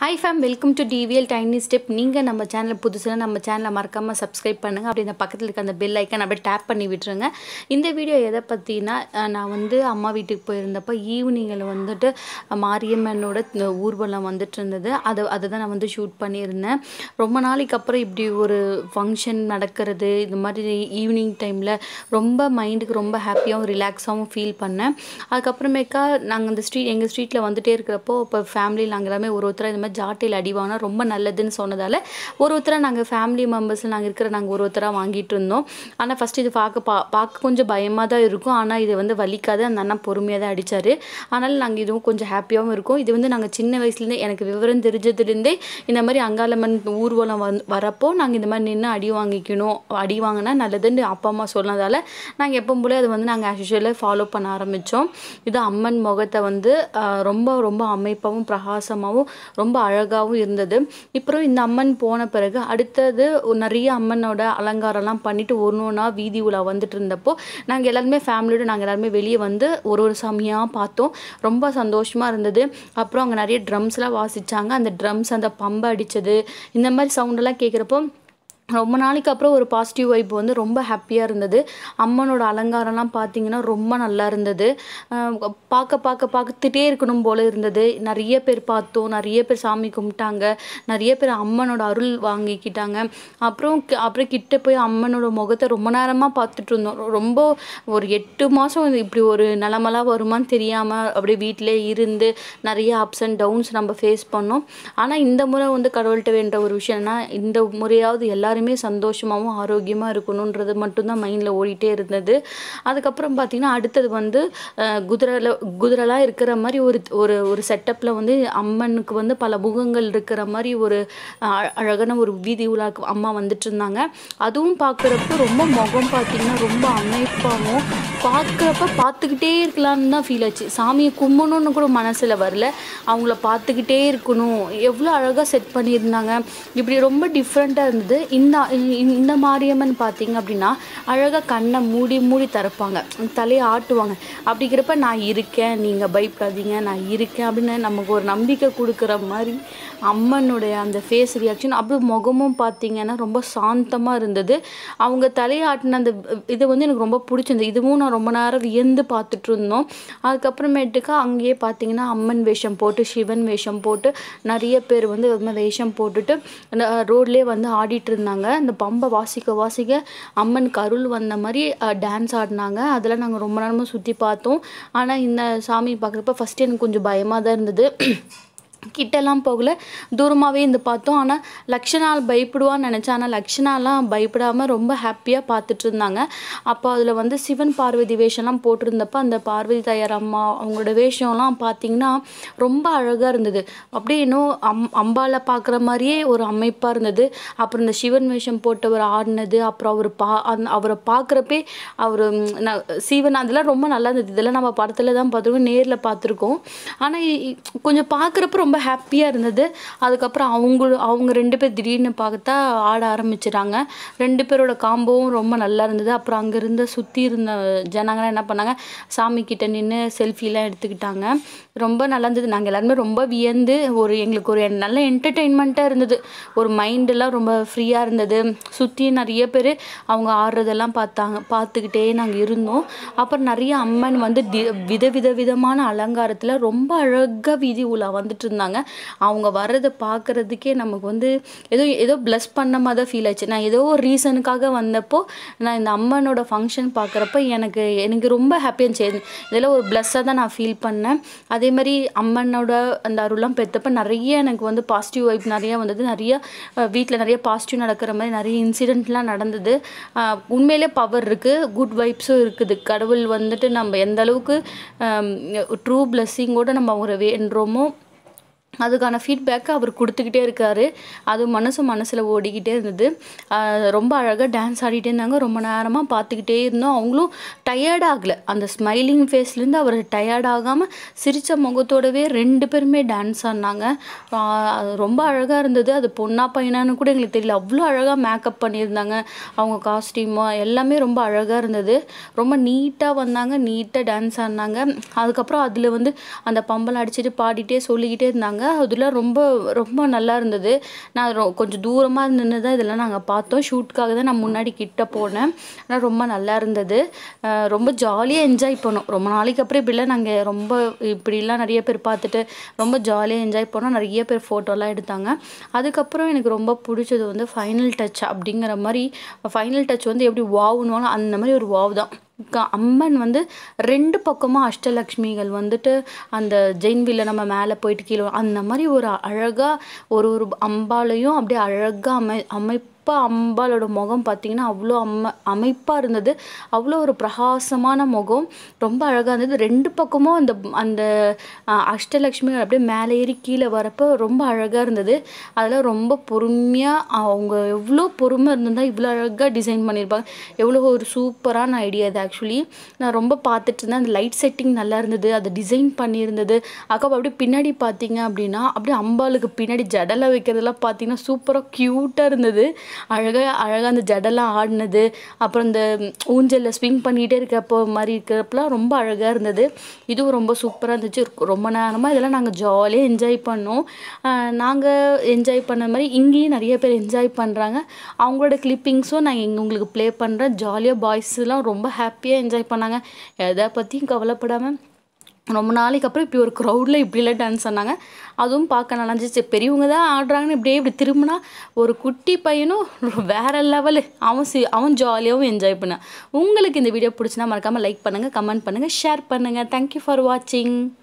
hi fam welcome to TVL tiny step நீங்கள் நம்ம channel புதுசாக நம்ம சேனலை மறக்காமல் சப்ஸ்கிரைப் பண்ணுங்கள் அப்படி இந்த பக்கத்தில் இருக்க அந்த பெல் ஐக்கன் அப்படியே டேப் பண்ணி விட்டுருங்க இந்த வீடியோ எதை பற்றினா நான் வந்து அம்மா வீட்டுக்கு போயிருந்தப்போ ஈவினிங்கில் வந்துட்டு மாரியம்மனோட இந்த ஊர்வலம் வந்துட்டு இருந்தது அதை அதை தான் நான் வந்து ஷூட் பண்ணியிருந்தேன் ரொம்ப நாளைக்கு அப்புறம் இப்படி ஒரு ஃபங்க்ஷன் நடக்கிறது இந்த மாதிரி ஈவினிங் டைமில் ரொம்ப மைண்டுக்கு ரொம்ப ஹாப்பியாகவும் ரிலாக்ஸாகவும் ஃபீல் பண்ணேன் அதுக்கப்புறமேக்கா நாங்கள் அந்த ஸ்ட்ரீட் எங்கள் ஸ்ட்ரீட்டில் வந்துட்டே இருக்கிறப்போ இப்போ ஃபேமிலியில் நாங்கள் எல்லாமே ஒரு ஒருத்தராக இந்த மாதிரி ஜாட்டையில் அடி வாங்கினா ரொம்ப நல்லதுன்னு சொன்னதால் ஒரு ஒருத்தராக நாங்கள் ஃபேமிலி மெம்பர்ஸ் நாங்கள் இருக்கிற நாங்கள் ஒரு ஒருத்தராக வாங்கிட்டு இருந்தோம் ஆனால் ஃபஸ்ட்டு இது பார்க்க பா பார்க்க கொஞ்சம் பயமாக தான் இருக்கும் ஆனால் இது வந்து வலிக்காது அந்த அண்ணா பொறுமையாக தான் அடித்தார் அதனால் நாங்கள் இதுவும் கொஞ்சம் ஹாப்பியாகவும் இருக்கும் இது வந்து நாங்கள் சின்ன வயசுலேருந்தே எனக்கு விவரம் தெரிஞ்சதுலேருந்தே இந்த மாதிரி அங்காளம்மன் ஊர்வலம் வந் வரப்போ நாங்கள் இந்த மாதிரி நின்று அடி வாங்கிக்கணும் அடி வாங்கினா நல்லதுன்னு அப்பா அம்மா சொன்னதால் நாங்கள் எப்பவும் போல அதை வந்து நாங்கள் ஆக்சுவலாக ஃபாலோ பண்ண ஆரம்பித்தோம் இது அம்மன் முகத்தை வந்து ஆஹ், ரொம்ப ரொம்ப அமைப்பாகவும் பிரகாசமாகவும் ரொம்ப அழகாகவும் இருந்தது அப்புறம் இந்த அம்மன் போன பிறகு அடுத்தது ஒரு நிறைய அம்மனோட அலங்காரம்லாம் பண்ணிட்டு ஒன்று ஒன்றா வீதி உலா வந்துட்டு இருந்தப்போ நாங்கள் எல்லாருமே ஃபேமிலியோட நாங்கள் எல்லாருமே வெளியே வந்து ஒரு ஒரு சாமியாக பார்த்தோம் ரொம்ப சந்தோஷமாக இருந்தது அப்புறம் அங்கே நிறைய ட்ரம்ஸ்லாம் வாசிச்சாங்க அந்த ட்ரம்ஸ் அந்த பம்பை அடித்தது இந்த மாதிரி சவுண்டெல்லாம் கேட்குறப்போ ரொம்ப நாளைக்கு அப்புறம் ஒரு பாசிட்டிவ் வைப் வந்து ரொம்ப ஹாப்பியாக இருந்தது அம்மனோட அலங்காரம்லாம் பார்த்தீங்கன்னா ரொம்ப நல்லா இருந்தது அஹ் பார்க்க பார்க்க பார்த்துட்டே இருக்கணும் போல இருந்தது நிறைய பேர் பார்த்தோம் நிறைய பேர் சாமி கும்பிட்டாங்க நிறைய பேர் அம்மனோட அருள் வாங்கிக்கிட்டாங்க அப்புறம் கி- அப்புறம் கிட்ட போய் அம்மனோட முகத்தை ரொம்ப நேரமாக பார்த்துட்டு இருந்தோம் ரொம்ப ஒரு எட்டு மாதம் இப்படி ஒரு நிலமெல்லாம் வருமான்னு தெரியாமல் அப்படியே வீட்டிலே இருந்து நிறைய அப்ஸ் அண்ட் டவுன்ஸ் நம்ம ஃபேஸ் பண்ணோம் ஆனால் இந்த முறை வந்து கடவுள்கிட்ட வேண்ட ஒரு விஷயம்னா இந்த முறையாவது எல்லாருமே சந்தோஷமாகவும் ஆரோக்கியமாக இருக்கணுன்றது மட்டும்தான் மைண்டில் ஓடிட்டே இருந்தது அதுக்கப்புறம் பார்த்திங்கன்னா அடுத்தது வந்து அஹ், குதிரைல குதிரைலாம் இருக்கிற மாதிரி ஒரு ஒரு ஒரு செட்டப்பில் வந்து அம்மனுக்கு வந்து பல முகங்கள் இருக்கிற மாதிரி ஒரு அஹ், அழகான ஒரு வீதி உலாக்கு அம்மா வந்துட்டு இருந்தாங்க அதுவும் பார்க்குறப்ப ரொம்ப முகம் பார்த்திங்கன்னா ரொம்ப அமைப்பாகவும் பார்க்குறப்ப பார்த்துக்கிட்டே இருக்கலாம்னு தான் ஃபீல் ஆச்சு சாமியை கும்பிடணுன்னு கூட மனசில் வரல அவங்கள பார்த்துக்கிட்டே இருக்கணும் எவ்வளோ அழகாக செட் பண்ணியிருந்தாங்க இப்படி ரொம்ப டிஃப்ரெண்ட்டாக இருந்தது இந்த இந்த- இந்த மாரியம்மன் பார்த்தீங்க அப்படின்னா அழகாக கண்ணை மூடி மூடி திறப்பாங்க தலையை ஆட்டுவாங்க அப்படிங்கிறப்ப நான் இருக்கேன் நீங்கள் பயப்படாதீங்க நான் இருக்கேன் அப்படின்னு நமக்கு ஒரு நம்பிக்கை கொடுக்குற மாதிரி அம்மனுடைய அந்த ஃபேஸ் ரியாக்ஷன் அப்படியே முகமும் பார்த்தீங்கன்னா ரொம்ப சாந்தமாக இருந்தது அவங்க தலையாட்டின அந்த இது வந்து எனக்கு ரொம்ப பிடிச்சிருந்தது இதுவும் நான் ரொம்ப நேரம் வியந்து பார்த்துட்டு இருந்தோம் அதுக்கப்புறமேட்டுக்கா அங்கேயே பார்த்தீங்கன்னா அம்மன் வேஷம் போட்டு சிவன் வேஷம் போட்டு நிறைய பேர் வந்து இது மாதிரி வேஷம் போட்டுட்டு ரோட்லேயே வந்து ஆடிட்டு இருந்தாங்க அந்த பம்பை வாசிக்க வாசிக்க அம்மனுக்கு அருள் வந்த மாதிரி டான்ஸ் ஆடினாங்க அதெல்லாம் நாங்கள் ரொம்ப நேரமாக சுற்றி பார்த்தோம் ஆனால் இந்த சாமி பார்க்குறப்ப ஃபஸ்ட்டு எனக்கு கொஞ்சம் பயமாக தான் இருந்தது கிட்டலாம் போகல தூரமாகவே இருந்து பார்த்தோம் ஆனால் லக்ஷனால் பயப்படுவான்னு நினச்சேன் ஆனால் லக்ஷனாலாம் பயப்படாமல் ரொம்ப ஹாப்பியாக பார்த்துட்டு இருந்தாங்க அப்போ அதில் வந்து சிவன் பார்வதி வேஷம்லாம் போட்டிருந்தப்ப அந்த பார்வதி தாயார் அம்மா அவங்களோட வேஷம்லாம் பார்த்தீங்கன்னா ரொம்ப அழகாக இருந்தது அப்படியே இன்னும் அம் அம்பால பார்க்குற மாதிரியே ஒரு அமைப்பாக இருந்தது அப்புறம் இந்த சிவன் வேஷம் போட்டவர் ஆடினது அப்புறம் அவர் பா அந்த அவரை பார்க்குறப்பே அவர் சிவன் அதெல்லாம் ரொம்ப நல்லா இருந்தது இதெல்லாம் நம்ம படத்தில் தான் பார்த்துருக்கோம் நேரில் பார்த்துருக்கோம் ஆனால் கொஞ்சம் பார்க்குறப்ப ரொம்ப ஹாப்பியாக இருந்தது அதுக்கப்புறம் அவங்க அவங்க ரெண்டு பேர் திடீர்னு பார்த்தா ஆட ஆரம்பிச்சிட்டாங்க ரெண்டு பேரோட காம்போவும் ரொம்ப நல்லா இருந்தது அப்புறம் அங்கே இருந்த சுற்றி இருந்த ஜனங்களாம் என்ன பண்ணாங்க சாமி கிட்ட நின்று செல்ஃபிலாம் எடுத்துக்கிட்டாங்க ரொம்ப நல்லா இருந்தது நாங்கள் எல்லாருமே ரொம்ப வியந்து ஒரு எங்களுக்கு ஒரு நல்ல என்டர்டெயின்மெண்ட்டாக இருந்தது ஒரு மைண்டெல்லாம் ரொம்ப ஃப்ரீயாக இருந்தது சுற்றி நிறைய பேர் அவங்க ஆடுறதெல்லாம் பார்த்தாங்க பார்த்துக்கிட்டே நாங்கள் இருந்தோம் அப்புறம் நிறைய அம்மன் வந்து தி வித வித விதமான அலங்காரத்தில் ரொம்ப அழகாக வீதி உலா வந்துட்டு இருந்தாங்க அவங்க வர்றதை பார்க்குறதுக்கே நமக்கு வந்து ஏதோ ஏதோ ப்ளஸ் பண்ண மாதிரி தான் ஃபீல் ஆச்சு நான் ஏதோ ஒரு ரீசனுக்காக வந்தப்போ நான் இந்த அம்மனோட ஃபங்க்ஷன் பார்க்குறப்ப எனக்கு எனக்கு ரொம்ப ஹாப்பியாக இருந்துச்சு இதெல்லாம் ஒரு ப்ளஸ்ஸாக தான் நான் ஃபீல் பண்ணேன் அதே மாதிரி அம்மனோட அந்த அருள்லாம் பெற்றப்ப நிறைய எனக்கு வந்து பாசிட்டிவ் வைப் நிறைய வந்தது நிறைய வீட்டில் நிறைய பாசிட்டிவ் நடக்கிற மாதிரி நிறைய இன்சிடெண்ட்லாம் நடந்தது அஹ், உண்மையிலே பவர் இருக்குது குட் வைப்ஸும் இருக்குது கடவுள் வந்துட்டு நம்ம எந்த அளவுக்கு ட்ரூ பிளஸ்ஸிங்கோட நம்ம அவரை வேண்டுறோமோ அதுக்கான ஃபீட்பேக்கை அவர் கொடுத்துக்கிட்டே இருக்காரு அது மனசு மனசில் ஓடிக்கிட்டே இருந்தது ஆஹ் ரொம்ப அழகாக டான்ஸ் ஆடிட்டே இருந்தாங்க ரொம்ப நேரமாக பார்த்துக்கிட்டே இருந்தோம் அவங்களும் டயர்ட் ஆகலை அந்த ஸ்மைலிங் ஃபேஸ்லேருந்து அவர் டயர்ட் ஆகாமல் சிரித்த முகத்தோடவே ரெண்டு பேருமே டான்ஸ் ஆடினாங்க ஆஹ் அது ரொம்ப அழகாக இருந்தது அது பொண்ணா பையனான்னு கூட எங்களுக்கு தெரியல அவ்வளோ அழகாக மேக்கப் பண்ணியிருந்தாங்க அவங்க காஸ்டியூமு எல்லாமே ரொம்ப அழகாக இருந்தது ரொம்ப நீட்டாக வந்தாங்க நீட்டாக டான்ஸ் ஆடினாங்க அதுக்கப்புறம் அதில் வந்து அந்த பம்பல் அடிச்சுட்டு பாடிட்டே சொல்லிக்கிட்டே இருந்தாங்க அதெல்லாம் ரொம்ப ரொம்ப நல்லா இருந்தது நான் ரொ கொஞ்சம் தூரமாக நின்று தான் இதெல்லாம் நாங்கள் பார்த்தோம் ஷூட்காக தான் நான் முன்னாடி கிட்ட போனேன் ஆனால் ரொம்ப நல்லா இருந்தது அஹ் ரொம்ப ஜாலியாக என்ஜாய் பண்ணோம் ரொம்ப நாளைக்கு அப்புறம் இப்படிலாம் நாங்கள் ரொம்ப இப்படிலாம் நிறைய பேர் பார்த்துட்டு ரொம்ப ஜாலியாக என்ஜாய் பண்ணோம் நிறைய பேர் ஃபோட்டோலாம் எடுத்தாங்க அதுக்கப்புறம் எனக்கு ரொம்ப பிடிச்சது வந்து ஃபைனல் டச் அப்படிங்கிற மாதிரி ஃபைனல் டச் வந்து எப்படி வாவுன்னு அந்த மாதிரி ஒரு வாவ் தான் க- அம்மன் வந்து ரெண்டு பக்கமும் அஷ்டலக்ஷ்மிகள் வந்துட்டு அந்த ஜெயின்வில்ல நம்ம மேலே போயிட்டு கீழே வ- அந்த மாதிரி ஒரு அழகாக ஒரு ஒரு அம்பாலையும் அப்படியே அழகாக அமை அமைப்பாக அம்பாலோட முகம் பார்த்தீங்கன்னா அவ்வளோ அம்ம அமைப்பாக இருந்தது அவ்வளோ ஒரு பிரகாசமான முகம் ரொம்ப அழகாக இருந்தது ரெண்டு பக்கமும் அந்த அந்த அஹ், அஷ்டலக்ஷ்மி அப்படியே மேலே ஏறி கீழே வரப்போ ரொம்ப அழகாக இருந்தது அதெல்லாம் ரொம்ப பொறுமையாக அவங்க எவ்வளோ பொறுமை இருந்திருந்தா இவ்வளோ அழகாக டிசைன் பண்ணியிருப்பாங்க எவ்வளோ ஒரு சூப்பரான ஐடியா இது ஆக்சுவலி நான் ரொம்ப பார்த்துட்டு இருந்தேன் அந்த லைட் செட்டிங் நல்லா இருந்தது அது டிசைன் பண்ணியிருந்தது அதுக்கப்புறம் அப்படியே பின்னாடி பார்த்தீங்க அப்படின்னா அப்படியே அம்பாளுக்கு பின்னாடி ஜடலை வைக்கிறதெல்லாம் பார்த்தீங்கன்னா சூப்பராக க்யூட்டாக இருந்தது அழகாக அழகாக அந்த ஜடெல்லாம் ஆடினது அப்புறம் இந்த ஊஞ்சலில் ஸ்விங் பண்ணிகிட்டே இருக்கப்போ மாதிரி இருக்கிறப்பலாம் ரொம்ப அழகாக இருந்தது இதுவும் ரொம்ப சூப்பராக இருந்துச்சு ரொம்ப நேரமாக இதெல்லாம் நாங்கள் ஜாலியாக என்ஜாய் பண்ணோம் நாங்கள் என்ஜாய் பண்ண மாதிரி இங்கேயும் நிறைய பேர் என்ஜாய் பண்ணுறாங்க அவங்களோட கிளிப்பிங்ஸும் நான் இங்கே உங்களுக்கு ப்ளே பண்ணுறேன் ஜாலியாக பாய்ஸ்லாம் ரொம்ப ஹாப்பியாக என்ஜாய் பண்ணாங்க எதை பற்றியும் கவலைப்படாமல் ரொம்ப நாளைக்கு அப்புறம் இப்படி ஒரு க்ரௌடில் இப்படிலாம் டான்ஸ் ஆனாங்க அதுவும் பார்க்க நல்லா இருந்துச்சு பெரியவங்க தான் ஆடுறாங்கன்னு இப்படியே இப்படி திரும்பினா ஒரு குட்டி பையனும் வேற லெவலு அவன் சி அவன் ஜாலியாகவும் என்ஜாய் பண்ணான் உங்களுக்கு இந்த வீடியோ பிடிச்சினா மறக்காமல் லைக் பண்ணுங்கள் கமெண்ட் பண்ணுங்கள் ஷேர் பண்ணுங்கள் தேங்க்யூ ஃபார் வாட்சிங்